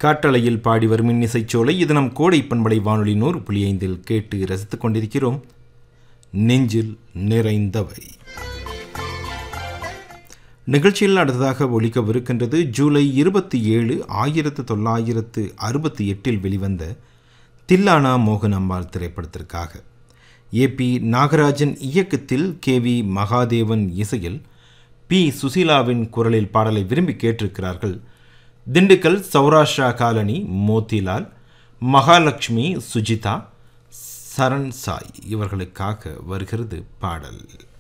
காற்றலையில் பாடி வரும் இன்னிசைச்சோலை இது நம் கோடை பண்பலை வானொலி நூறு புள்ளி ஐந்தில் கேட்டு ரசித்துக் கொண்டிருக்கிறோம் நெஞ்சில் நிறைந்தவை நிகழ்ச்சியில் அடுத்ததாக ஒலிக்கவிருக்கின்றது ஜூலை இருபத்தி ஏழு ஆயிரத்து தொள்ளாயிரத்து அறுபத்தி எட்டில் வெளிவந்த தில்லானா மோகன் அம்பாள் திரைப்படத்திற்காக ஏ பி நாகராஜன் இயக்கத்தில் கே வி மகாதேவன் இசையில் பி சுசீலாவின் குரலில் பாடலை விரும்பி கேட்டிருக்கிறார்கள் திண்டுக்கல் சௌராஷ்டிரா காலனி மோத்திலால் மகாலட்சுமி சுஜிதா சரண் சாய் இவர்களுக்காக வருகிறது பாடல்